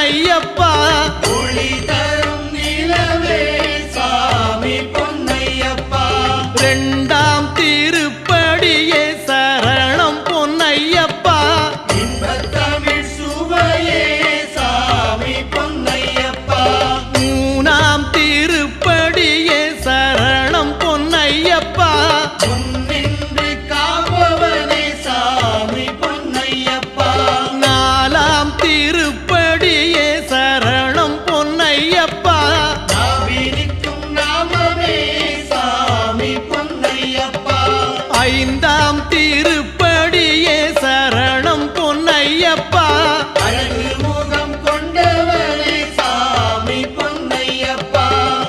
பொன்னையப்பா ஒளி தரும் நிலவே சாமி பொன்னையப்பா ரெண்டாம் திருப்படியே சரணம் பொன்னையப்பா இன்பத்தமிழ் சுவையே சாமி பொன்னையப்பா மூணாம் திருப்படியே சரணம் பொன்னையப்பா முன்னின்று காப்பவனே சாமி பொன்னையப்பா நாலாம் திருப்படியே சரணம் பொன்னையப்பா நாவினிக்கும் நாமமே சாமி பொன்னையப்பா ஐந்தாம் திருப்படியே சரணம் பொன்னையப்பா அழகு முகம் கொண்டவனே சாமி பொன்னையப்பா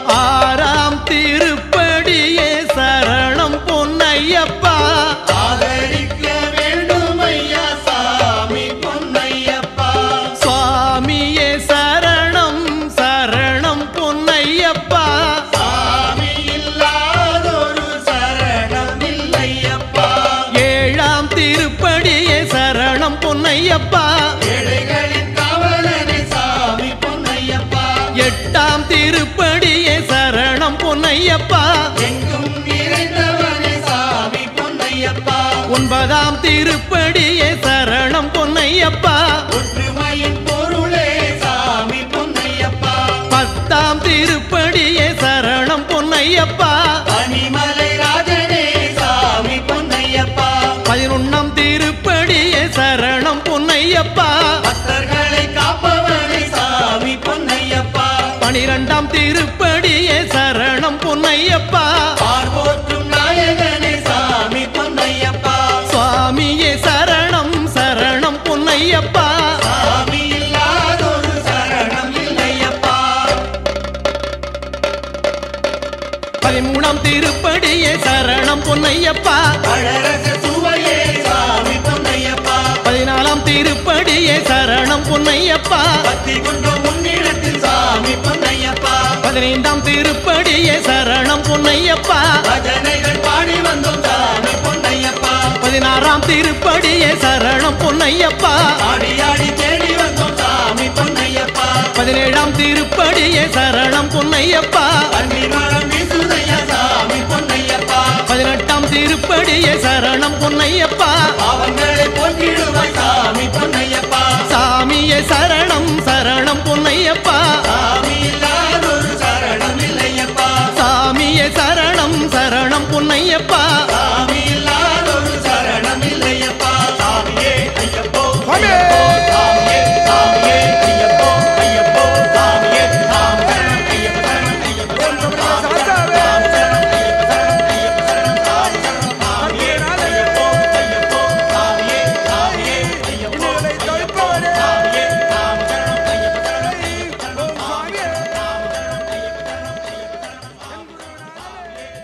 ஆறாம் திருப்படியே சரணம் பொன்னையப்பா ஆதரிக்க வேண்டுமையா சாமி பொன்னையப்பா சுவாமியே சரணம் சரணம் பொன்னையப்பா சாமி இல்லாதொரு சரணம் இல்லையப்பா ஏழாம் திருப்படியே சரணம் பொன்னையப்பா ஏழைகளின் காவலனே சாமி பொன்னையப்பா எட்டாம் திருப்படியே சரணம் பொன்னையப்பா எங்கும் நிறைந்தவனே சாமி பொன்னையப்பா ஒன்பதாம் திருப்படியே சரணம் பொன்னையப்பா ஒற்றுமையின் பொருளே சாமி பொன்னையப்பா பத்தாம் திருப்படியே சரணம் பொன்னையப்பா அணிமலை ராஜனே சாமி பொன்னையப்பா பதினொன்னாம் திருப்படியே சரணம் பொன்னையப்பா பக்தர்களை காப்பவனே சாமி பொன்னையப்பா பனிரெண்டாம் திருப்படியே சரணம் பொன்னையப்பா பார்வோற்றும் நாயகனே சாமி பொன்னையப்பா சுவாமியே சரணம் சரணம் பொன்னையப்பா சாமி இல்லாதொரு சரணம் இல்லையப்பா பதிமூணாம் திருப்படியே சரணம் பொன்னையப்பா அழரச சுவையே சாமி பொன்னையப்பா பதினாலாம் திருப்படியே சரணம் பொன்னையப்பா பக்தி கொண்டோம் முன்னிடத்தில் சாமி பொன்னையப்பா பதினைந்தாம் திருப்படியே சரணம் பொன்னையப்பா பஜனைகள் பாடி வந்தோம் சாமி பொன்னையப்பா பதினாறாம் திருப்படியே சரணம் பொன்னையப்பா ஆடி ஆடி தேடி வந்தோம் சாமி பொன்னையப்பா பதினேழாம் திருப்படியே சரணம் பொன்னையப்பா அன்பி மனம் வீசுதையா சாமி பொன்னையப்பா பதினெட்டாம் திருப்படியே சரணம் பொன்னையப்பா பாவங்களை போக்கிடுவாய் சாமி பொன்னையப்பா சாமியே சரணம்